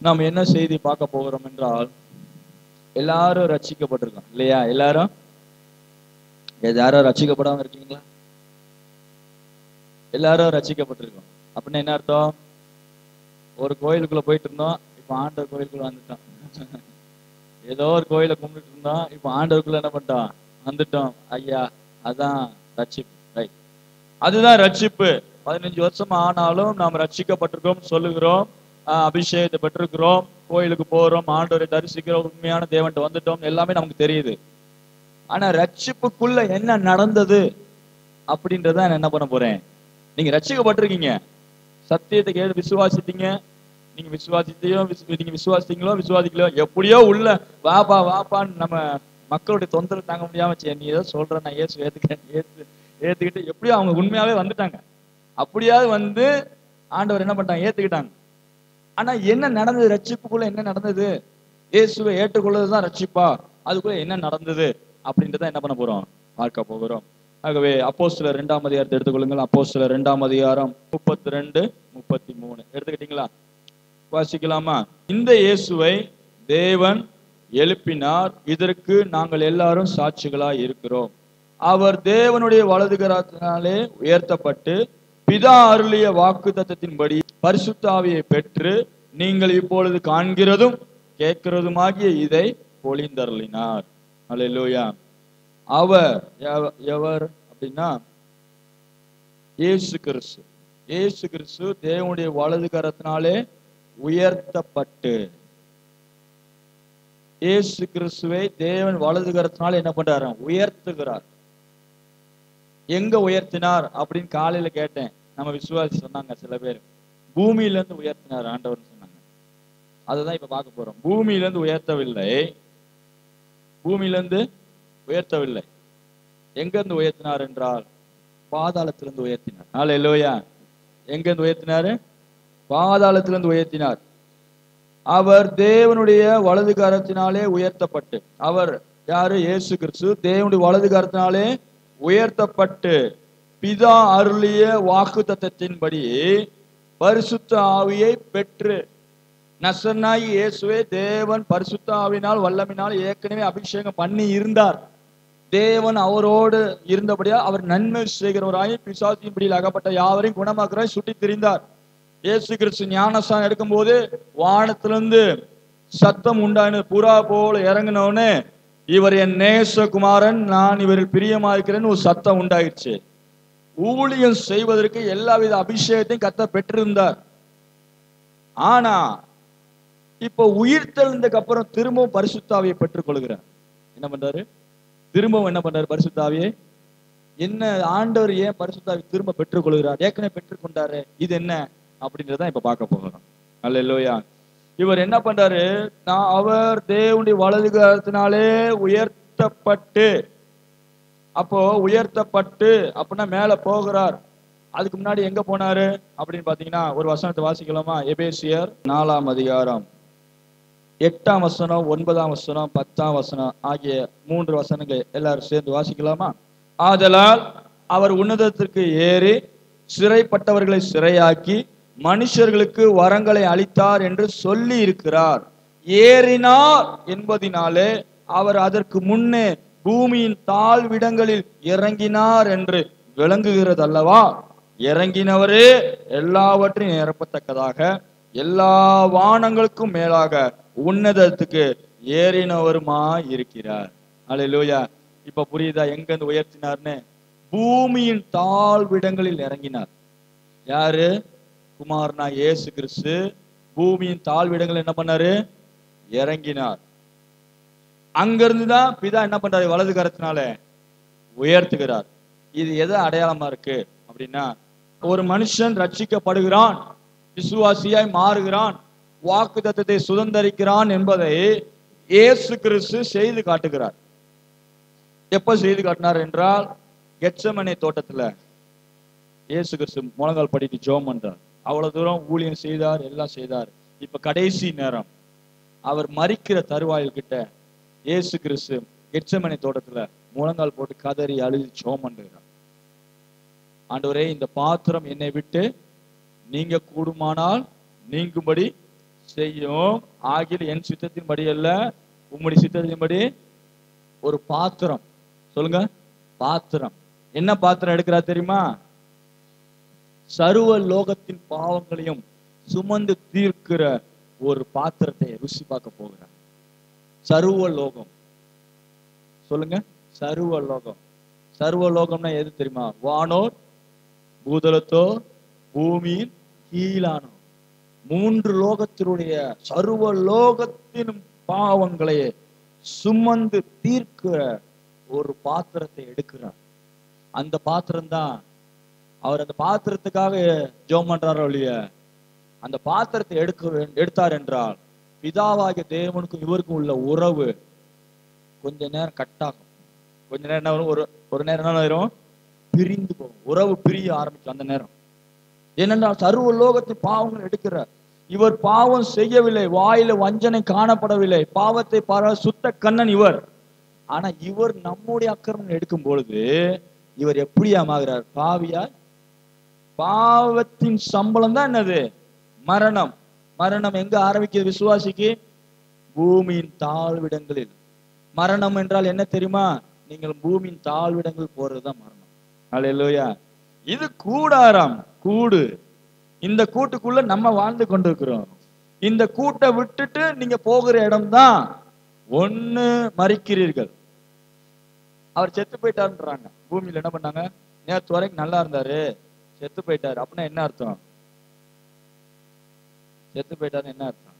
நாம் என்ன செய்தி பார்க்க போகிறோம் என்றால் எல்லாரும் ரட்சிக்கப்பட்டிருக்கோம் இல்லையா எல்லாரும் ஏது யாரும் ரட்சிக்கப்படாம இருக்கீங்களா எல்லாரும் ரட்சிக்கப்பட்டிருக்கோம் அப்படின்னு என்ன அர்த்தம் ஒரு கோயிலுக்குள்ள போயிட்டு இருந்தோம் இப்ப ஆண்டவர் கோயிலுக்குள்ள வந்துட்டோம் ஏதோ ஒரு கோயிலை கும்பிட்டு இருந்தோம் இப்ப ஆண்டவருக்குள்ள என்ன பண்ணிட்டோம் வந்துட்டோம் ஐயா அதான் ரட்சிப்பு ரைட் அதுதான் ரட்சிப்பு பதினஞ்சு வருஷம் ஆனாலும் நாம் ரட்சிக்கப்பட்டிருக்கோம் சொல்லுகிறோம் ஆஹ் அபிஷேகத்தை பெற்றிருக்கிறோம் கோயிலுக்கு போறோம் ஆண்டவரை தரிசிக்கிறோம் உண்மையான தேவன்ட்டு வந்துட்டோம் எல்லாமே நமக்கு தெரியுது ஆனா ரட்சிப்புக்குள்ள என்ன நடந்தது அப்படின்றத நான் என்ன பண்ண போறேன் நீங்க ரட்சிக்கப்பட்டிருக்கீங்க சத்தியத்தை கேட்டு விசுவாசித்தீங்க நீங்க விசுவாசித்தையோ விசு- நீங்க விசுவாசித்தீங்களோ விசுவாசிக்கலையோ எப்படியோ உள்ள வாப்பா வாப்பான்னு நம்ம மக்களுடைய தொந்தரவு தாங்க முடியாம சரி நீ ஏதோ சொல்ற நான் ஏசு ஏத்துக்கிறேன் ஏத்து ஏத்துக்கிட்டு எப்படியோ அவங்க உண்மையாவே வந்துட்டாங்க அப்படியாவது வந்து ஆண்டவர் என்ன பண்ணிட்டாங்க ஏத்துக்கிட்டாங்க ஆனா என்ன நடந்தது ரட்சிப்புக்குள்ள என்ன நடந்தது இயேசுவை ஏற்றுக்கொள்ளதுதான் ரட்சிப்பா அதுக்குள்ள என்ன நடந்தது அப்படின்றத என்ன பண்ண போறோம் பார்க்க போகிறோம் ஆகவே அப்போஸ்தலர் இரண்டாம் அதிகாரத்தை எடுத்துக்கொள்ளுங்கள் அப்போஸ்தலர் இரண்டாம் அதிகாரம் முப்பத்தி ரெண்டு முப்பத்தி மூணு எடுத்துக்கிட்டீங்களா வாசிக்கலாமா இந்த இயேசுவை தேவன் எழுப்பினார் இதற்கு நாங்கள் எல்லாரும் சாட்சிகளாய் இருக்கிறோம் அவர் தேவனுடைய வலதுகரத்தினாலே உயர்த்தப்பட்டு பிதா அருளிய வாக்கு தத்தத்தின்படி பரிசுத்த ஆவியை பெற்று நீங்கள் இப்பொழுது காண்கிறதும் கேட்கிறதுமாகிய இதை பொழிந்தருளினார் அல்லேலூயா அவர் எவ- எவர் அப்படின்னா இயேசு கிறிஸ்து இயேசு கிறிஸ்து தேவனுடைய வலது கரத்தினாலே உயர்த்தப்பட்டு இயேசு கிறிஸ்துவை தேவன் வலது கரத்தினால என்ன பண்றாரு உயர்த்துகிறார் எங்க உயர்த்தினார் அப்படின்னு காலையில கேட்டேன் நம்ம விசுவாசி சொன்னாங்க சில பேர் பூமியில இருந்து உயர்த்தினார் ஆண்டவர்னு சொன்னாங்க அதுதான் இப்ப பார்க்க போறோம் பூமியில இருந்து உயர்த்தவில்லை பூமியில இருந்து உயர்த்தவில்லை எங்க இருந்து உயர்த்தினார் என்றால் பாதாளத்திலிருந்து உயர்த்தினார் நாளை எல்லோயா எங்க இருந்து உயர்த்தினாரு பாதாளத்திலிருந்து உயர்த்தினார் அவர் தேவனுடைய வலது கரத்தினாலே உயர்த்தப்பட்டு அவர் யாரு இயேசு கிறிஸ்து தேவனுடைய வலது கரத்தினாலே உயர்த்தப்பட்டு பிதா அருளிய வாக்கு தத்தத்தின்படி பரிசுத்த ஆவியை பெற்று நசனாய் இயேசுவே தேவன் பரிசுத்த ஆவினால் வல்லமினால் ஏற்கனவே அபிஷேகம் பண்ணி இருந்தார் தேவன் அவரோடு இருந்தபடியா அவர் நன்மை செய்கிறவராய் பிசாசின் பிடியில் அகப்பட்ட யாவரையும் குணமாக்குறாய் சுட்டி திரிந்தார் இயேசு கிறிஸ்து ஞானஸ்தானம் எடுக்கும்போது வானத்திலிருந்து சத்தம் உண்டானது புறா போல இறங்கினவுடனே இவர் என் நேசகுமாரன் நான் இவரில் பிரியமா இருக்கிறேன்னு ஒரு சத்தம் உண்டாயிடுச்சு ஊழியம் செய்வதற்கு எல்லாவித அபிஷேகத்தையும் கத்த பெற்றிருந்தார் ஆனா இப்ப உயிர் தெழுந்ததுக்கு அப்புறம் திரும்பவும் பரிசுத்தாவியை பெற்றுக் கொள்கிறார் என்ன பண்றாரு திரும்பவும் என்ன பண்றாரு பரிசுத்தாவியை என்ன ஆண்டவர் ஏன் பரிசுத்தாவி திரும்ப பெற்றுக் கொள்கிறார் ஏற்கனவே பெற்றுக்கொண்டாரு இது என்ன அப்படின்றத இப்ப பார்க்க போகிறோம் அல்ல இவர் என்ன பண்றாரு நான் அவர் தேவனுடைய வலது கரத்தினாலே உயர்த்தப்பட்டு அப்போ உயர்த்தப்பட்டு அப்படின்னா மேல போகிறார் அதுக்கு முன்னாடி எங்க போனாரு அப்படின்னு பாத்தீங்கன்னா ஒரு வசனத்தை வாசிக்கலாமா எபேசியர் நாலாம் அதிகாரம் எட்டாம் வசனம் ஒன்பதாம் வசனம் பத்தாம் வசனம் ஆகிய மூன்று வசனங்கள் எல்லாரும் சேர்ந்து வாசிக்கலாமா ஆதலால் அவர் உன்னதத்திற்கு ஏறி சிறைப்பட்டவர்களை சிறையாக்கி மனுஷர்களுக்கு வரங்களை அளித்தார் என்று சொல்லி இருக்கிறார் ஏறினார் என்பதினாலே அவர் அதற்கு முன்னே பூமியின் தாழ்விடங்களில் இறங்கினார் என்று விளங்குகிறது அல்லவா இறங்கினவரே எல்லாவற்றையும் நிரப்பத்தக்கதாக எல்லா வானங்களுக்கும் மேலாக உன்னதத்துக்கு ஏறினவருமா இருக்கிறார் அல்லேலூயா இப்ப புரியுதா எங்க இருந்து உயர்த்தினார்னு பூமியின் தாழ்விடங்களில் இறங்கினார் யாரு குமாரனா இயேசு கிறிஸ்து பூமியின் தாழ்விடங்கள் என்ன பண்ணாரு இறங்கினார் அங்கிருந்து தான் பிதா என்ன பண்றாரு வலது கரத்தினால உயர்த்துகிறார் இது எது அடையாளமா இருக்கு அப்படின்னா ஒரு மனுஷன் ரட்சிக்கப்படுகிறான் விசுவாசியாய் மாறுகிறான் வாக்கு தத்தத்தை சுதந்தரிக்கிறான் என்பதை இயேசு கிறிஸ்து செய்து காட்டுகிறார் எப்ப செய்து காட்டினார் என்றால் கெச்சமனை தோட்டத்துல இயேசு கிறிஸ்து முழங்கால் படிட்டு ஜோம் பண்றார் அவ்வளவு தூரம் ஊழியம் செய்தார் எல்லாம் செய்தார் இப்ப கடைசி நேரம் அவர் மறிக்கிற தருவாயில் கிட்ட இயேசு கிறிஸ்து கெச்சமனை தோட்டத்துல முழங்கால் போட்டு கதறி அழுது ஜோம் பண்ணுகிறார் ஆண்டவரே இந்த பாத்திரம் என்னை விட்டு நீங்க கூடுமானால் நீங்கும்படி செய்யும் ஆகிய என் சித்தத்தின்படி அல்ல உம்முடைய சித்தத்தின்படி ஒரு பாத்திரம் சொல்லுங்க பாத்திரம் என்ன பாத்திரம் எடுக்கிறா தெரியுமா சர்வ லோகத்தின் பாவங்களையும் சுமந்து தீர்க்கிற ஒரு பாத்திரத்தை ருசி பார்க்க போகிறார் சர்வ லோகம் சொல்லுங்க சர்வ லோகம் சர்வ லோகம்னா எது தெரியுமா வானோர் பூதலத்தோ பூமியின் கீழானோ மூன்று லோகத்தினுடைய சர்வ லோகத்தின் பாவங்களை சுமந்து தீர்க்கிற ஒரு பாத்திரத்தை எடுக்கிறார் அந்த பாத்திரம் தான் அவர் அந்த பாத்திரத்துக்காக ஜோம் பண்றாரோ இல்லையா அந்த பாத்திரத்தை எடுக்க எடுத்தார் என்றால் பிதாவாகிய தேவனுக்கும் இவருக்கும் உள்ள உறவு கொஞ்ச நேரம் கட்டாகும் கொஞ்ச நேரம் என்ன வரும் ஒரு ஒரு நேரம் என்ன ஆயிரும் பிரிந்து போகும் உறவு பிரிய ஆரம்பிக்கும் அந்த நேரம் ஏனென்றால் சர்வ லோகத்தின் பாவங்கள் எடுக்கிறார் இவர் பாவம் செய்யவில்லை வாயில வஞ்சனை காணப்படவில்லை பாவத்தை பார சுத்த கண்ணன் இவர் ஆனா இவர் நம்முடைய அக்கிரமம் எடுக்கும் பொழுது இவர் எப்படியாமாகிறார் பாவியா பாவத்தின் சம்பளம் தான் என்னது மரணம் மரணம் எங்க ஆரம்பிக்குது விசுவாசிக்கு பூமியின் தாழ்விடங்களில் மரணம் என்றால் என்ன தெரியுமா நீங்கள் பூமியின் தாழ்விடங்கள் போறதுதான் மரணம் அல்லேலூயா இது கூடாரம் கூடு இந்த கூட்டுக்குள்ள நம்ம வாழ்ந்து கொண்டிருக்கிறோம் இந்த கூட்டை விட்டுட்டு நீங்க போகிற இடம்தான் ஒண்ணு மறிக்கிறீர்கள் அவர் செத்து போயிட்டாருன்றாங்க பூமியில என்ன பண்ணாங்க நேற்று வரைக்கும் நல்லா இருந்தாரு செத்து போயிட்டாரு அப்படின்னா என்ன அர்த்தம் செத்து போயிட்டாருன்னு என்ன அர்த்தம்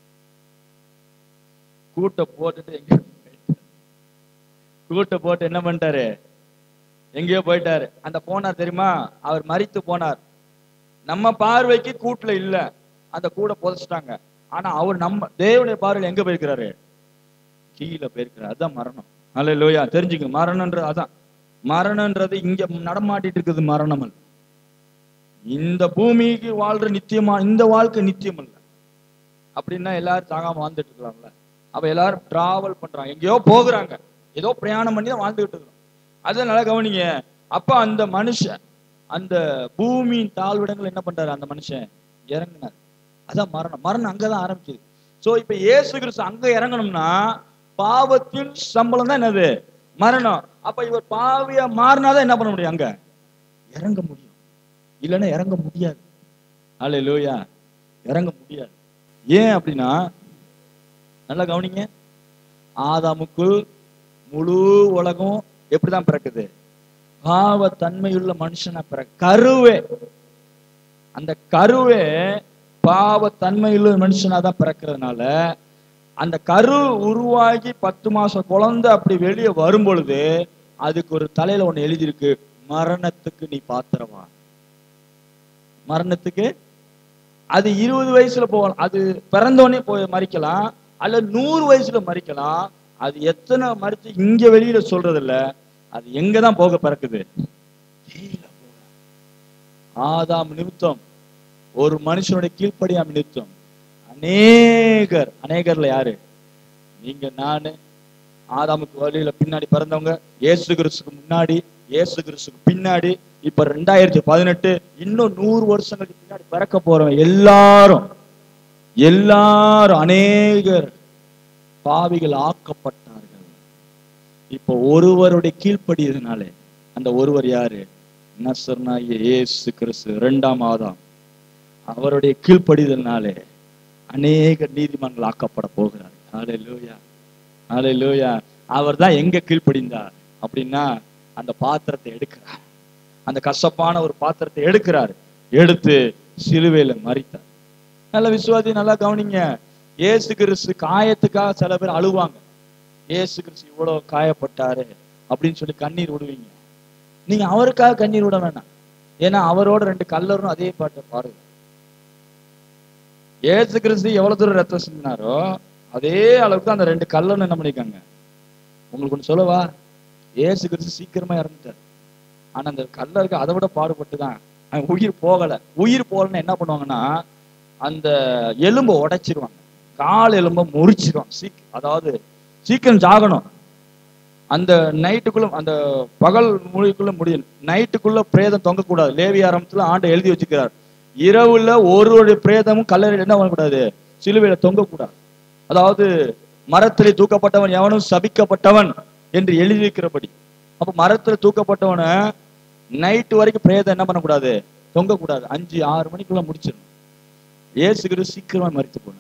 கூட்டை போட்டுட்டு எங்க போயிட்டாரு. கூட்டை போட்டு என்ன பண்ணிட்டாரு எங்கேயோ போயிட்டாரு அந்த போனார் தெரியுமா அவர் மரித்து போனார் நம்ம பார்வைக்கு கூட்டுல இல்ல அந்த கூட புதைச்சிட்டாங்க ஆனா அவர் நம்ம தேவனுடைய பார்வையில் எங்க போயிருக்கிறாரு கீழே போயிருக்கிறார் அதுதான் மரணம் அல்ல லோயா தெரிஞ்சுக்க மரணம்ன்றது அதான் மரணம்ன்றது இங்க நடமாட்டிட்டு இருக்குது மரணம் அல்ல இந்த பூமிக்கு வாழ்ற நித்தியமா இந்த வாழ்க்கை நித்தியம் அல்ல அப்படின்னா எல்லாரும் தாகாம வாழ்ந்துட்டு இருக்கலாம்ல அப்ப எல்லாரும் டிராவல் பண்றாங்க எங்கேயோ போகுறாங்க ஏதோ பிரயாணம் பண்ணி தான் வாழ்ந்துகிட்டு இருக்கிறோம் அதனால கவனிங்க அப்ப அந்த மனுஷன் அந்த பூமியின் தாழ்விடங்கள் என்ன பண்றாரு அந்த மனுஷன் இறங்குனார் அதான் மரணம் மரணம் அங்கதான் ஆரம்பிக்குது சோ இப்ப இயேசு கிறிஸ்து அங்க இறங்கணும்னா பாவத்தின் சம்பளம் தான் என்னது மரணம் அப்ப இவர் பாவியா மாறினாதான் என்ன பண்ண முடியும் அங்க இறங்க முடியும் இல்லைன்னா இறங்க முடியாது அல்ல லோயா இறங்க முடியாது ஏன் அப்படின்னா நல்லா கவனிங்க ஆதாமுக்குள் முழு உலகம் எப்படிதான் பிறக்குது பாவ தன்மையுள்ள மனுஷனா பிற கருவே அந்த கருவே பாவ தன்மையுள்ள மனுஷனா தான் பிறக்கிறதுனால அந்த கரு உருவாகி பத்து மாசம் குழந்தை அப்படி வெளியே வரும் பொழுது அதுக்கு ஒரு தலையில ஒண்ணு எழுதியிருக்கு மரணத்துக்கு நீ பாத்திரமா மரணத்துக்கு அது இருபது வயசுல போகலாம் அது பிறந்தோடனே போய் மறிக்கலாம் அல்ல நூறு வயசுல மறிக்கலாம் அது எத்தனை மறிச்சு இங்க வெளியில சொல்றது இல்ல அது எங்க தான் போக பிறக்குது கீழ போக. ஆதாம் நிமித்தம் ஒரு மனுஷனுடைய கீழ்ப்படியாம் நிமித்தம் அநேகர் அநேகர்ல யாரு நீங்க நானு ஆதாமுக்கு வழியில பின்னாடி பிறந்தவங்க இயேசு கிறிஸ்துக்கு முன்னாடி இயேசு கிறிஸ்துக்கு பின்னாடி இப்ப ரெண்டாயிரத்தி பதினெட்டு இன்னும் நூறு வருஷங்களுக்கு பின்னாடி பிறக்க போறவங்க எல்லாரும் எல்லாரும் அநேகர் பாவிகள் ஆக்கப்பட்டார்கள் இப்போ ஒருவருடைய கீழ்ப்படியதுனாலே அந்த ஒருவர் யாரு நசர்னாகிய இயேசு கிறிஸ்து இரண்டாம் ஆதாம் அவருடைய கீழ்ப்படிதல்னாலே அநேக நீதிமன்றங்கள் ஆக்கப்பட போகிறார் ஹalleluya ஹalleluya அவர் தான் எங்க கீழ்ப்படிந்தார் அப்படின்னா அந்த பாத்திரத்தை எடுக்கிறார் அந்த கசப்பான ஒரு பாத்திரத்தை எடுக்கிறார் எடுத்து சிலுவையில மறித்தார் நல்ல விசுவாசி நல்லா கவனிங்க இயேசு கிறிஸ்து காயத்துக்காக சில பேர் அழுவாங்க இயேசு கிறிஸ்து இவ்வளவு காயப்பட்டாரு அப்படின்னு சொல்லி கண்ணீர் விடுவீங்க நீங்க அவருக்காக கண்ணீர் விட வேணாம் ஏன்னா அவரோட ரெண்டு கல்லரும் அதே பாட்டை பாருங்க இயேசு கிறிஸ்து எவ்வளவு தூரம் ரத்தம் சிந்தினாரோ அதே அளவுக்கு அந்த ரெண்டு கல்லன் என்ன பண்ணிருக்காங்க உங்களுக்கு ஒண்ணு சொல்லவா இயேசு கிறிஸ்து சீக்கிரமா இறந்துட்டார் ஆனா அந்த கல்லருக்கு அதை விட பாடுபட்டு தான் அவன் உயிர் போகல உயிர் போகலன்னு என்ன பண்ணுவாங்கன்னா அந்த எலும்பை உடைச்சிருவாங்க கால் எலும்பை முறிச்சிருவாங்க சீக் அதாவது சீக்கிரம் ஜாகணும் அந்த நைட்டுக்குள்ள அந்த பகல் மொழிக்குள்ள முடியும் நைட்டுக்குள்ள பிரேதம் தொங்கக்கூடாது லேவி ஆரம்பத்துல ஆண்டு எழுதி வச்சுக்கிறார் இரவுல ஒருவருடைய பிரேதமும் கல்லறையில் என்ன பண்ணக்கூடாது சிலுவையில தொங்கக்கூடாது அதாவது மரத்திலே தூக்கப்பட்டவன் எவனும் சபிக்கப்பட்டவன் என்று எழுதியிருக்கிறபடி அப்ப மரத்துல தூக்கப்பட்டவனை நைட்டு வரைக்கும் பிரேதம் என்ன பண்ணக்கூடாது தொங்கக்கூடாது அஞ்சு ஆறு மணிக்குள்ள முடிச்சிடணும் இயேசு கிறிஸ்து சீக்கிரமா மறித்து போனார்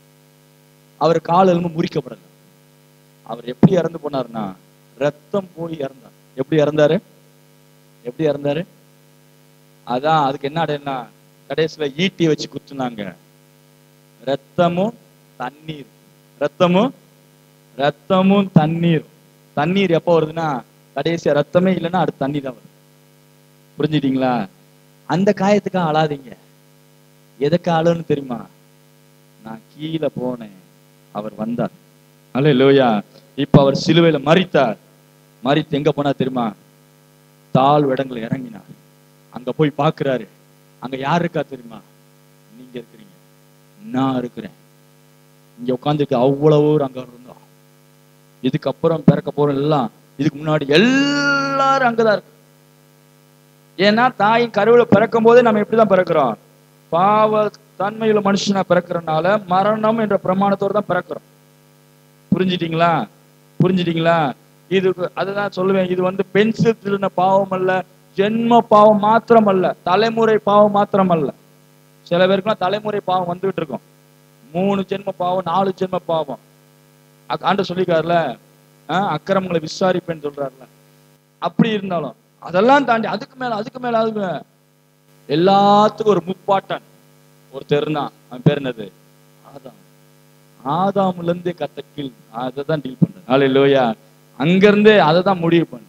அவர் கால் எலும்பு முறிக்கப்படல அவர் எப்படி இறந்து போனார்னா ரத்தம் போய் இறந்தார் எப்படி இறந்தாரு எப்படி இறந்தாரு அதான் அதுக்கு என்ன அடையனா கடைசியில ஈட்டி வச்சு குத்துனாங்க ரத்தமும் தண்ணீர் ரத்தமும் ரத்தமும் தண்ணீர் தண்ணீர் எப்போ வருதுன்னா கடைசியா ரத்தமே இல்லைன்னா அடுத்து தண்ணி தான் வருது புரிஞ்சுட்டீங்களா அந்த காயத்துக்காக அழாதீங்க எதுக்கு அழுன்னு தெரியுமா நான் கீழே போனேன் அவர் வந்தார் அல்ல லோயா இப்ப அவர் சிலுவையில மறித்தார் மறித்து எங்க போனா தெரியுமா தாழ் இடங்களை இறங்கினார் அங்க போய் பார்க்கிறாரு அங்க யார் இருக்கா தெரியுமா நீங்க இருக்கிறீங்க நான் இருக்கிறேன் இங்க உட்காந்துருக்கு அவ்வளவு பேர் அங்க இருந்தோம் இதுக்கப்புறம் பிறக்க போறோம் எல்லாம் இதுக்கு முன்னாடி எல்லாரும் அங்கதான் இருக்கு ஏன்னா தாயின் கருவில பிறக்கும் போதே நம்ம எப்படிதான் பிறக்கிறோம் பாவ தன்மையுள்ள மனுஷனா பிறக்கிறனால மரணம் என்ற பிரமாணத்தோட தான் பிறக்கிறோம் புரிஞ்சிட்டீங்களா புரிஞ்சிட்டீங்களா இது அதுதான் சொல்லுவேன் இது வந்து பென்சில் திருடின பாவம் அல்ல ஜென்ம பாவம் மாத்திரம் அல்ல தலைமுறை பாவம் மாத்திரம் அல்ல சில பேருக்குலாம் தலைமுறை பாவம் வந்துகிட்டு இருக்கும் மூணு ஜென்ம பாவம் நாலு ஜென்ம பாவம் அக்- ஆண்டவர் சொல்லிக்காருல அக்கிரமங்களை விசாரிப்பேன்னு சொல்றாருல அப்படி இருந்தாலும் அதெல்லாம் தாண்டி அதுக்கு மேல அதுக்கு மேல அதுக்கு மேல எல்லாத்துக்கும் ஒரு முப்பாட்டன் ஒருத்தர் இருந்தான் அவன் பேர் என்னது ஆதாம் ஆதாம்ல இருந்தே கத்த கீழ் அதை தான் டீல் பண்றது ஆளு லோயா அங்க இருந்தே அதை தான் முடிவு பண்றது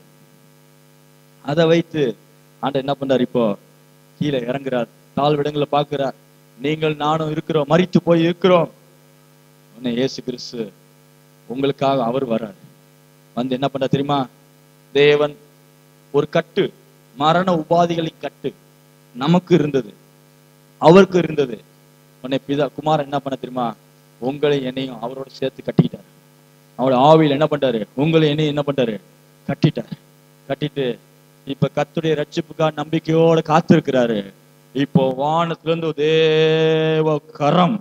அதை வைத்து ஆண்ட என்ன பண்றாரு இப்போ கீழே இறங்குறார் தாழ்விடங்களை பார்க்கிறார் நீங்கள் நானும் இருக்கிறோம் மரித்து போய் இருக்கிறோம் உன்னை இயேசு கிறிஸ்து உங்களுக்காக அவர் வரார் வந்து என்ன பண்ற தெரியுமா தேவன் ஒரு கட்டு மரண உபாதிகளின் கட்டு நமக்கு இருந்தது அவருக்கு இருந்தது உன்னை பிதா குமாரன் என்ன பண்ண தெரியுமா உங்களை என்னையும் அவரோட சேர்த்து கட்டிக்கிட்டார் அவரோட ஆவியில் என்ன பண்றாரு உங்களை என்னையும் என்ன பண்றாரு கட்டிட்டார் கட்டிட்டு இப்ப கத்துடைய ரட்சிப்புக்காக நம்பிக்கையோட காத்திருக்கிறாரு இப்போ வானத்துல இருந்து ஒரு தேவ கரம்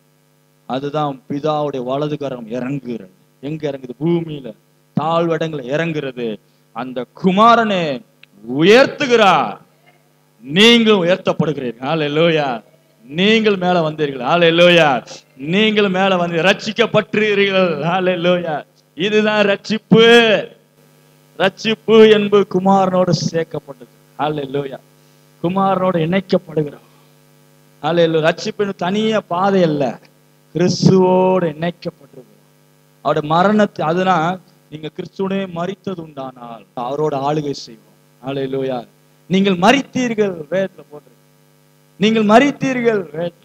அதுதான் பிதாவுடைய வலது கரம் இறங்குகிறது எங்க இறங்குது பூமியில தாழ்வடங்களை இறங்குறது அந்த குமாரனை உயர்த்துகிறார் நீங்கள் உயர்த்தப்படுகிறீர்கள் ஹalleluya நீங்கள் மேல வந்தீர்கள் ஹalleluya நீங்கள் மேல வந்து ரட்சிக்கப்பட்டீர்கள் ஹalleluya இதுதான் ரட்சிப்பு ரட்சிப்பு என்பது குமாரனோடு சேர்க்கப்பட்டது ஹalleluya குமாரனோடு இணைக்கப்படுகிறோம் ஹalleluya ரட்சிப்பு என்பது தனிய பாதை அல்ல கிறிஸ்துவோடு இணைக்கப்பட்டிருக்கிறோம் அவருடைய மரணத்தை அதுதான் நீங்க கிறிஸ்துவனே மறித்தது உண்டானால் அவரோட ஆளுகை செய்வோம் ஹalleluya நீங்கள் மறித்தீர்கள் வேதத்துல போட்டு நீங்கள் மறித்தீர்கள் வேதத்துல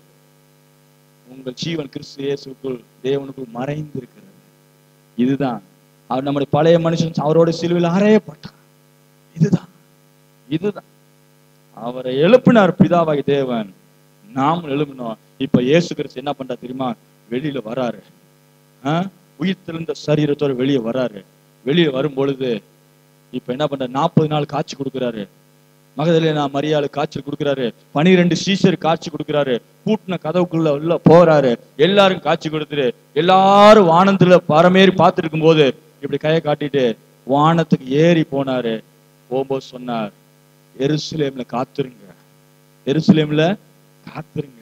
உங்கள் ஜீவன் கிறிஸ்து இயேசுக்குள் தேவனுக்குள் மறைந்திருக்கிறது இதுதான் அவர் நம்முடைய பழைய மனுஷன் அவரோட சிலுவையில் அறையப்பட்டார் இதுதான் இதுதான் அவரை எழுப்பினார் பிதாவாகி தேவன் நாம் எழுப்பினோம் இப்ப இயேசு கிறிஸ்து என்ன பண்றா தெரியுமா வெளியில வராரு ஆ? உயிர் தெளிந்த சரீரத்தோட வெளியே வராரு வெளியே வரும் பொழுது இப்ப என்ன பண்ற நாற்பது நாள் காட்சி கொடுக்குறாரு மகதலேனா மரியாதை காய்ச்சல் கொடுக்குறாரு பனிரெண்டு சீசர் காட்சி கொடுக்குறாரு பூட்டின கதவுக்குள்ள உள்ள போறாரு எல்லாரும் காட்சி கொடுத்துரு எல்லாரும் வானத்துல பரமேறி பார்த்துட்டு இருக்கும்போது இப்படி கையை காட்டிட்டு வானத்துக்கு ஏறி போனாரு போகும்போது சொன்னார் எருசலேம்ல காத்துருங்க எருசலேம்ல காத்துருங்க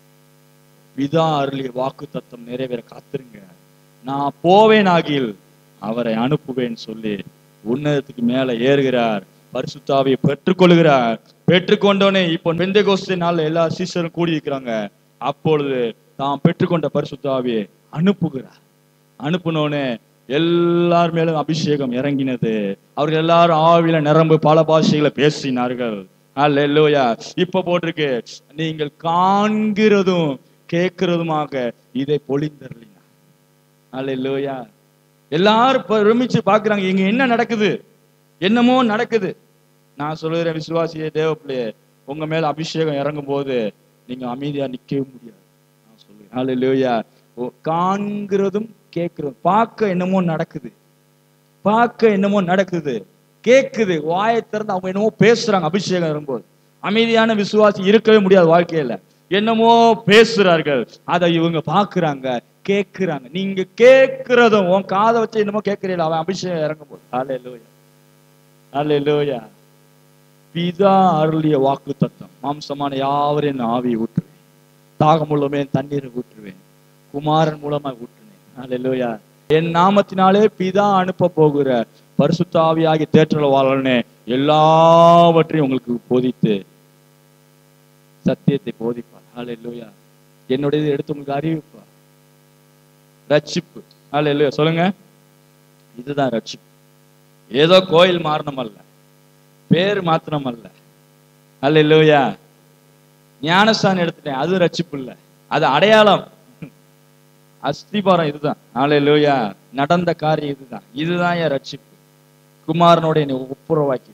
பிதா அருளிய வாக்கு தத்தம் நிறைவேற காத்துருங்க நான் போவேன் ஆகில் அவரை அனுப்புவேன் சொல்லி உன்னதத்துக்கு மேல ஏறுகிறார் பரிசுத்தாவியை பெற்றுக்கொள்கிறார் பெற்றுக்கொண்டோனே இப்போ பெந்த நாள்ல எல்லா சீசரும் கூடி இருக்கிறாங்க அப்பொழுது தாம் பெற்றுக்கொண்ட பரிசுத்தாவியை அனுப்புகிறார் அனுப்புனோனே எல்லார் மேலும் அபிஷேகம் இறங்கினது அவர்கள் எல்லாரும் ஆவியில நிரம்பு பல பாஷைகளை பேசினார்கள் அல்லேலூயா இப்ப போட்டிருக்கு நீங்கள் காண்கிறதும் கேட்கிறதுமாக இதை பொழிந்தருளினார் அல்லேலூயா எல்லாரும் பிரமிச்சு பாக்குறாங்க இங்க என்ன நடக்குது என்னமோ நடக்குது நான் சொல்லுகிறேன் விசுவாசியே தேவப்பிள்ளையே உங்க மேல அபிஷேகம் இறங்கும் போது நீங்க அமைதியா நிக்கவே முடியாது நான் சொல்லுவேன் அல்லேலூயா ஓ, காண்கிறதும் கேட்கிறதும் பார்க்க என்னமோ நடக்குது பார்க்க என்னமோ நடக்குது கேக்குது வாயை திறந்து அவங்க என்னமோ பேசுறாங்க அபிஷேகம் வரும்போது அமைதியான விசுவாசி இருக்கவே முடியாது வாழ்க்கையில என்னமோ பேசுறார்கள் அதை இவங்க பாக்குறாங்க கேக்குறாங்க நீங்க கேக்குறதும் உன் காதை வச்சு என்னமோ கேட்கிறீங்களா அவன் அபிஷேகம் இறங்க போகுது ஹalleluya ஹalleluya பிதா அருளிய வாக்கு தத்தம் மாம்சமான யாவரையும் நான் ஆவி ஊற்றுவேன் தாகம் உள்ளமே தண்ணீரை ஊற்றுவேன் குமாரன் மூலமா ஊற்றுவேன் ஹalleluya என் நாமத்தினாலே பிதா அனுப்ப போகிற பரிசுத்த ஆவியாகி தேற்றல வாழனே எல்லாவற்றையும் உங்களுக்கு போதித்து சத்தியத்தை போதிப்பார் ஹalleluya என்னுடையது எடுத்து உங்களுக்கு அறிவிப்பார் ரட்சிப்பு ஹalleluya சொல்லுங்க இதுதான் ரட்சிப்பு ஏதோ கோயில் மாறணும் அல்ல பேர் மாத்திரம் அல்ல ஹalleluya ஞானஸ்தானம் எடுத்துட்டேன் அது ரட்சிப்பு இல்ல அது அடையாளம் அஸ்திபாரம் இதுதான் ஹalleluya நடந்த காரியம் இதுதான் இதுதான் என் ரட்சிப்பு குமாரனோட என்னை ஒப்புரவாக்கிட்டான்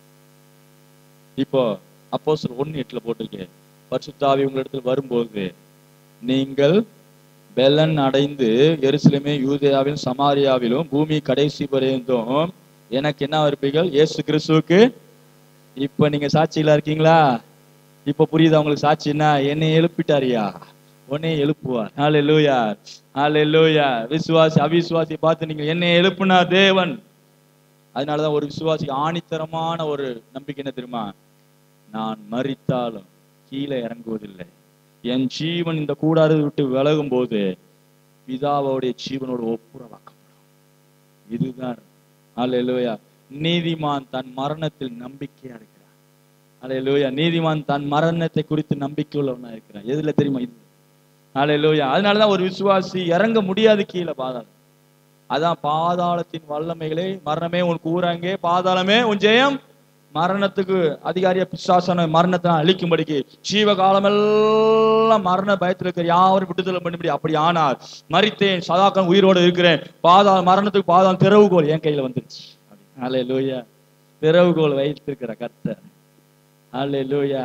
இப்போ அப்போஸ்தலர் ஒண்ணு எட்டுல போட்டிருக்கு பரிசுத்தாவி உங்களிடத்தில் வரும்போது நீங்கள் பெலன் அடைந்து எருசலேமே யூதேயாவிலும் சமாரியாவிலும் பூமி கடைசி பரியந்தம் எனக்கு என்ன இருப்பீர்கள் இயேசு கிறிஸ்துவுக்கு இப்ப நீங்க சாட்சிகளா இருக்கீங்களா இப்ப புரியுதா உங்களுக்கு சாட்சின்னா என்னை எழுப்பிட்டாரியா உன்னை எழுப்புவார் ஹalleluya ஹalleluya விசுவாசி அவிசுவாசி பார்த்து நீங்க என்னை எழுப்புனா தேவன் அதனாலதான் ஒரு விசுவாசிக்கு ஆணித்தரமான ஒரு நம்பிக்கை என்ன தெரியுமா நான் மரித்தாலும் கீழே இறங்குவதில்லை என் ஜீவன் இந்த கூடாரத்தை விட்டு விலகும் போது பிதாவோடைய ஜீவனோடு ஒப்புரவாக்கப்படும் இதுதான் அல்லேலூயா நீதிமான் தன் மரணத்தில் நம்பிக்கையா இருக்கிறான் அல்லேலூயா நீதிமான் தன் மரணத்தை குறித்து நம்பிக்கை உள்ளவனா இருக்கிறான் எதுல தெரியுமா இது அல்லேலூயா அதனாலதான் ஒரு விசுவாசி இறங்க முடியாது கீழே பாதாளம் அதான் பாதாளத்தின் வல்லமைகளே மரணமே உன் கூறாங்கே பாதாளமே உன் ஜெயம் மரணத்துக்கு அதிகாரியா பிசாசன மரணத்தை அழிக்கும்படிக்கு ஜீவ காலமெல்லாம் மரண பயத்தில் இருக்கிற யாரும் விடுதலை பண்ணும்படி அப்படி ஆனார் மரித்தேன் சதாக்கம் உயிரோடு இருக்கிறேன் பாதா மரணத்துக்கு பாதாளம் திறவுகோல் என் கையில வந்துருச்சு அலே லூயா திறவுகோல் வைத்திருக்கிற கர்த்தர் அலே லூயா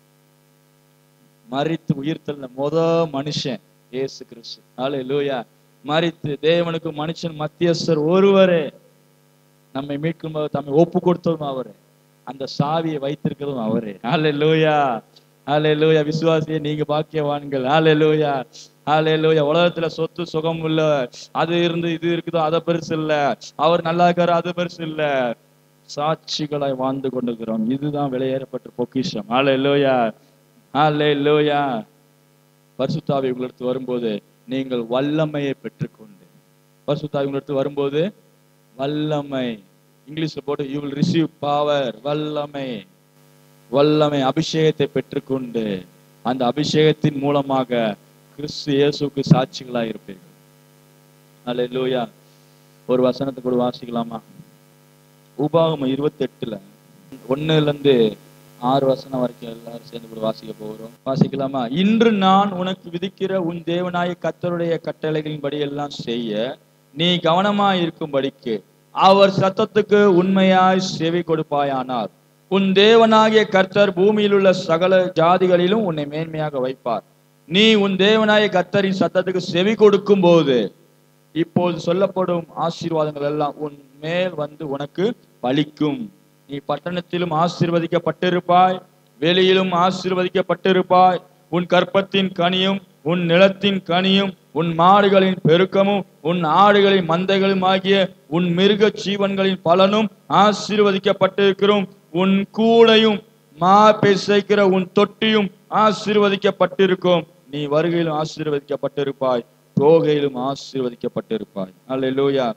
மரித்து உயிர்த்தெழுந்த முத மனுஷன் இயேசு கிறிஸ்து அலே லூயா மரித்து தேவனுக்கு மனுஷன் மத்தியஸ்தர் ஒருவரே நம்மை மீட்கும் போது தம்மை ஒப்பு கொடுத்ததும் அவரே அந்த சாவியை வைத்திருக்கிறதும் அவரே ஹாலே லூயா ஹாலே லூயா விசுவாசியை நீங்க பாக்கியவான்கள் ஹாலே லூயா ஹாலே லூயா உலகத்துல சொத்து சுகம் இல்ல அது இருந்து இது இருக்குதோ அதை பெருசு இல்ல அவர் நல்லா இருக்காரு அது பெருசு இல்ல சாட்சிகளாய் வாழ்ந்து கொண்டிருக்கிறோம் இதுதான் விலையேறப்பட்ட பொக்கிஷம் ஹாலே லூயா ஹாலே லூயா பரிசுத்தாவி உங்களிடத்து வரும்போது நீங்கள் வல்லமையை பெற்றுக்கொண்டு பரிசுத்தாவி உங்களிடத்து வரும்போது வல்லமை இங்கிலீஷ்ல போட்டு யூ வில் ரிசீவ் பவர் வல்லமை வல்லமை அபிஷேகத்தை பெற்றுக்கொண்டு அந்த அபிஷேகத்தின் மூலமாக கிறிஸ்து இயேசுக்கு சாட்சிகளா இருப்பீர்கள் அல்லேலூயா ஒரு வசனத்தை கூட வாசிக்கலாமா உபாகமம் இருபத்தி எட்டுல ஒண்ணுல இருந்து ஆறு வசனம் வரைக்கும் எல்லாரும் சேர்ந்து கூட வாசிக்க போகிறோம் வாசிக்கலாமா இன்று நான் உனக்கு விதிக்கிற உன் தேவனாய கத்தருடைய கட்டளைகளின்படி எல்லாம் செய்ய நீ கவனமாய் இருக்கும்படிக்கு அவர் சத்தத்துக்கு உண்மையாய் செவி கொடுப்பாயானார் உன் தேவனாகிய கர்த்தர் பூமியில் உள்ள சகல ஜாதிகளிலும் உன்னை மேன்மையாக வைப்பார் நீ உன் தேவனாய கர்த்தரின் சத்தத்துக்கு செவி கொடுக்கும் போது இப்போது சொல்லப்படும் ஆசீர்வாதங்கள் எல்லாம் உன் மேல் வந்து உனக்கு பலிக்கும் நீ பட்டணத்திலும் ஆசீர்வதிக்கப்பட்டிருப்பாய் வெளியிலும் ஆசீர்வதிக்கப்பட்டிருப்பாய் உன் கற்பத்தின் கனியும் உன் நிலத்தின் கனியும் உன் மாடுகளின் பெருக்கமும் உன் ஆடுகளின் மந்தைகளும் ஆகிய உன் மிருக ஜீவன்களின் பலனும் ஆசீர்வதிக்கப்பட்டிருக்கிறோம் உன் கூடையும் மா பிசைக்கிற உன் தொட்டியும் ஆசீர்வதிக்கப்பட்டிருக்கும் நீ வருகையிலும் ஆசீர்வதிக்கப்பட்டிருப்பாய் போகையிலும் ஆசீர்வதிக்கப்பட்டிருப்பாய் அல்லேலூயா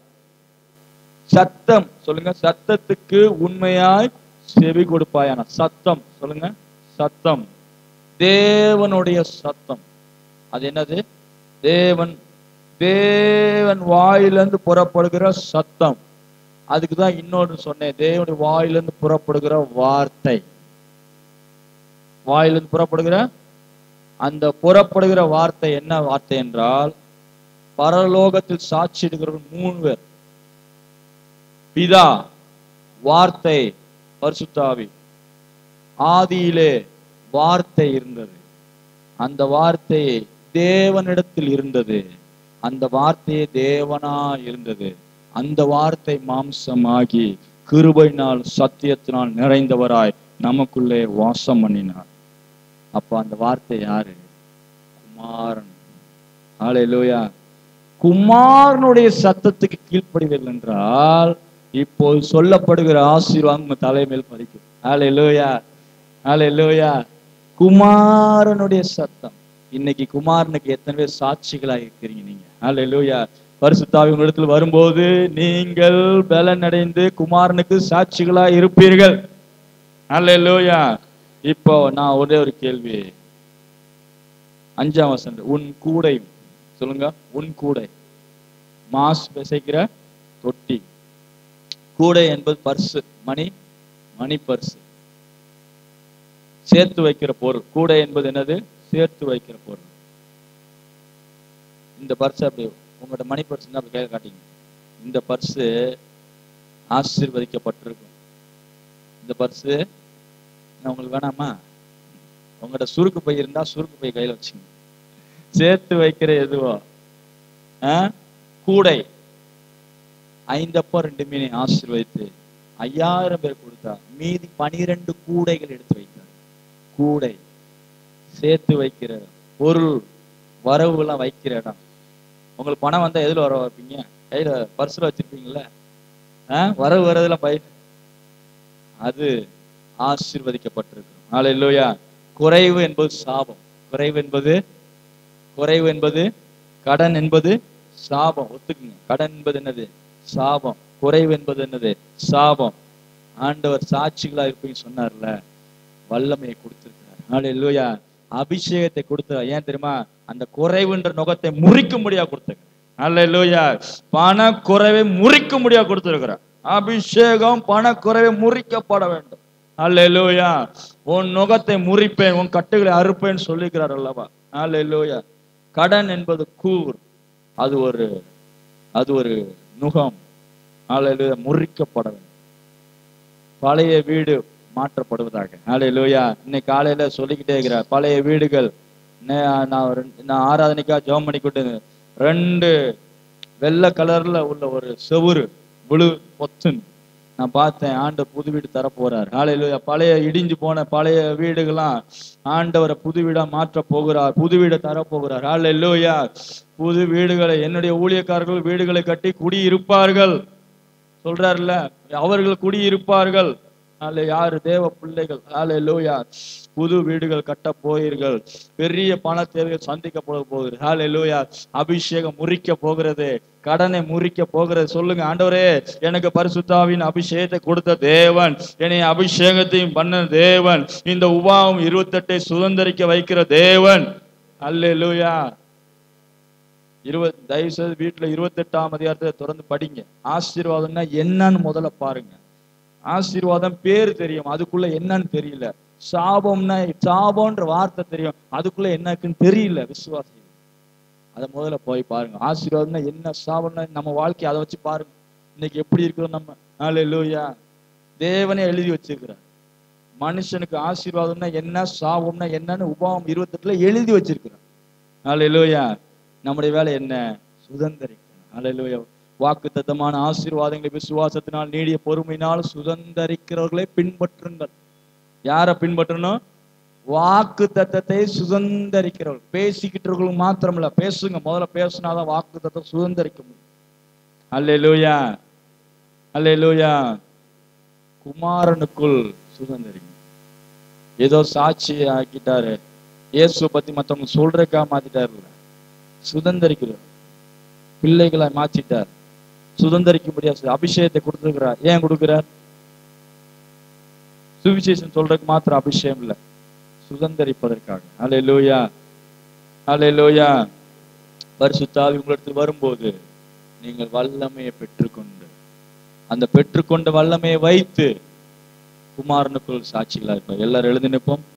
சத்தம் சொல்லுங்க சத்தத்துக்கு உண்மையாய் செவி கொடுப்பாயான சத்தம் சொல்லுங்க சத்தம் தேவனுடைய சத்தம் அது என்னது தேவன் தேவன் வாயிலிருந்து புறப்படுகிற சத்தம் அதுக்கு தான் இன்னொன்று சொன்னேன் தேவனுடைய வாயிலிருந்து புறப்படுகிற வார்த்தை வாயிலிருந்து புறப்படுகிற அந்த புறப்படுகிற வார்த்தை என்ன வார்த்தை என்றால் பரலோகத்தில் சாட்சியிடுகிறவர்கள் மூணு பேர் பிதா வார்த்தை பரிசுத்தாவி ஆதியிலே வார்த்தை இருந்தது அந்த வார்த்தை தேவனிடத்தில் இருந்தது அந்த வார்த்தையே தேவனா இருந்தது அந்த வார்த்தை மாம்சமாகி கிருபையினால் சத்தியத்தினால் நிறைந்தவராய் நமக்குள்ளே வாசம் பண்ணினார் அப்ப அந்த வார்த்தை யாரு குமாரன் ஹalleluya குமாரனுடைய சத்தத்துக்கு கீழ்ப்படிவீர்கள் என்றால் இப்போது சொல்லப்படுகிற ஆசீர்வாதம் உங்க தலைமையில் பலிக்கும் ஹalleluya ஹalleluya குமாரனுடைய சத்தம் இன்னைக்கு குமாரனுக்கு எத்தனை பேர் சாட்சிகளா இருக்கிறீங்க நீங்க ஹalleluya பரிசுத்தாவி உங்களிடத்தில் வரும்போது நீங்கள் பலன் அடைந்து குமாரனுக்கு சாட்சிகளா இருப்பீர்கள் ஹalleluya இப்போ நான் ஒரே ஒரு கேள்வி அஞ்சாம் வசனம் உன் கூடை சொல்லுங்க உன் கூடை மாஸ் பிசைக்கிற தொட்டி கூடை என்பது பர்சு மணி மணி பர்சு சேர்த்து வைக்கிற பொருள் கூடை என்பது என்னது சேர்த்து வைக்கிற பொருள் இந்த பர்ஸ் அப்படி உங்கள்ட்ட மணி பர்ஸ் இருந்தா அப்படி கையில் காட்டிங்க இந்த பர்ஸு ஆசீர்வதிக்கப்பட்டிருக்கும் இந்த பர்ஸு நான் உங்களுக்கு வேணாமா உங்கள்ட்ட சுருக்கு பை இருந்தா சுருக்கு பை கையில வச்சுங்க சேர்த்து வைக்கிற எதுவோ ஆ? கூடை ஐந்தப்போ ரெண்டு மீனை ஆசீர்வதித்து ஐயாயிரம் பேர் கொடுத்தா மீதி பனிரெண்டு கூடைகள் எடுத்து வைத்தார் கூடை சேர்த்து வைக்கிற பொருள் வரவுலாம் வைக்கிற இடம் உங்களுக்கு பணம் வந்தா எதுல வர வைப்பீங்க கையில பர்ஸ்ல வச்சிருப்பீங்கல்ல ஆ? வரவு வரதுலாம் பை அது ஆசீர்வதிக்கப்பட்டிருக்கும் ஹalleluya குறைவு என்பது சாபம் குறைவு என்பது குறைவு என்பது கடன் என்பது சாபம் ஒத்துக்குங்க கடன் என்பது என்னது சாபம் குறைவு என்பது என்னது சாபம் ஆண்டவர் சாட்சிகளா இருப்பீங்க சொன்னார்ல வல்லமையை கொடுத்திருக்கிறார் ஹalleluya அபிஷேகத்தை கொடுத்தார் ஏன் தெரியுமா அந்த குறைவுன்ற நுகத்தை முறிக்கும்படியா கொடுத்திருக்கிறார் ஹalleluya பண குறைவை முறிக்கும்படியா கொடுத்திருக்கிறார் அபிஷேகம் பண குறைவை முறிக்கப்பட வேண்டும் ஹalleluya உன் நுகத்தை முறிப்பேன் உன் கட்டுகளை அறுப்பேன் சொல்லிக்கிறார் அல்லவா ஹalleluya கடன் என்பது கூர் அது ஒரு அது ஒரு நுகம் ஹalleluya முறிக்கப்பட வேண்டும் பழைய வீடு மாற்றப்படுவதாக ஹalleluya இன்னைக்கு காலையில சொல்லிக்கிட்டே இருக்கிறார் பழைய வீடுகள் நே- நான் ரெண்டு- நான் ஆராதனைக்கா ஜெபம் பண்ணிக்கிட்டு ரெண்டு வெள்ளை கலர்ல உள்ள ஒரு செவுரு புழு பொத்துன்னு நான் பார்த்தேன் ஆண்டு புது வீடு தர போறார் ஹalleluya பழைய இடிஞ்சு போன பழைய வீடுகள்லாம் ஆண்டவரை புது வீடா மாற்ற போகிறார் புது வீடை தர போகிறார் ஹalleluya புது வீடுகளை என்னுடைய ஊழியக்காரர்கள் வீடுகளை கட்டி குடியிருப்பார்கள் சொல்றாருல்ல அவர்கள் குடியிருப்பார்கள் அல்ல யாரு தேவ பிள்ளைகள் ஹalleluya புது வீடுகள் கட்ட போகிறீர்கள் பெரிய பண தேவைகள் சந்திக்கப்பட போகிறது ஹalleluya அபிஷேகம் முறிக்க போகிறது கடனை முறிக்க போகிறது சொல்லுங்க ஆண்டவரே எனக்கு பரிசுத்தாவின் அபிஷேகத்தை கொடுத்த தேவன் என்னை அபிஷேகத்தையும் பண்ண தேவன் இந்த உபாவம் இருபத்தெட்டை சுதந்திரிக்க வைக்கிற தேவன் ஹalleluya இருபது தயவு செய்து வீட்டுல இருபத்தெட்டாம் அதிகாரத்தை தொடர்ந்து படிங்க ஆசீர்வாதம்னா என்னன்னு முதல்ல பாருங்க ஆசீர்வாதம் பேர் தெரியும் அதுக்குள்ள என்னன்னு தெரியல சாபம்னா சாபம்ன்ற வார்த்தை தெரியும் அதுக்குள்ள என்னக்குன்னு தெரியல விசுவாசி அதை முதல்ல போய் பாருங்க ஆசீர்வாதம்னா என்ன சாபம்னா நம்ம வாழ்க்கை அதை வச்சு பாருங்க இன்னைக்கு எப்படி இருக்கிறோம் நம்ம ஹalleluya தேவனே எழுதி வச்சிருக்கிறார் மனுஷனுக்கு ஆசீர்வாதம்னா என்ன சாபம்னா என்னன்னு உபாவம் இருபத்தெட்டுல எழுதி வச்சிருக்கிறார் ஹalleluya நம்முடைய வேலை என்ன சுதந்திரிக்கணும் ஹalleluya வாக்கு தத்தமான ஆசீர்வாதங்களை விசுவாசத்தினால் நீடிய பொறுமையினால் சுதந்திரிக்கிறவர்களை பின்பற்றுங்கள் யாரை பின்பற்றணும் வாக்கு தத்தத்தை சுதந்திரிக்கிறவர்கள் பேசிக்கிட்டவர்கள் மாத்திரமில்ல பேசுங்க முதல்ல பேசினாதான் வாக்கு தத்தம் சுதந்திரிக்க முடியும் அல்லேலூயா அல்லேலூயா குமாரனுக்குள் சுதந்திரிங்க ஏதோ சாட்சி ஆக்கிட்டாரு இயேசு பத்தி மத்தவங்க சொல்றதுக்காக மாத்திட்டாருல்ல சுதந்திரிக்கிறார் பிள்ளைகளை மாத்திட்டார் சுதந்திரிக்கும்படியா செய்தார். அபிஷேகத்தை கொடுத்துருக்கிறார் ஏன் கொடுக்கிறார் சுவிசேஷம் சொல்றதுக்கு மாத்திரம் அபிஷேகம் இல்ல சுதந்திரிப்பதற்காக அல்லேலூயா அல்லேலூயா பரிசுத்தாவி உங்களிடத்தில் வரும்போது நீங்கள் வல்லமையை பெற்றுக்கொண்டு அந்த பெற்றுக்கொண்ட வல்லமையை வைத்து குமாரனுக்குள் சாட்சிகளா இருப்பார் எல்லாரும் எழுதி நிற்போம்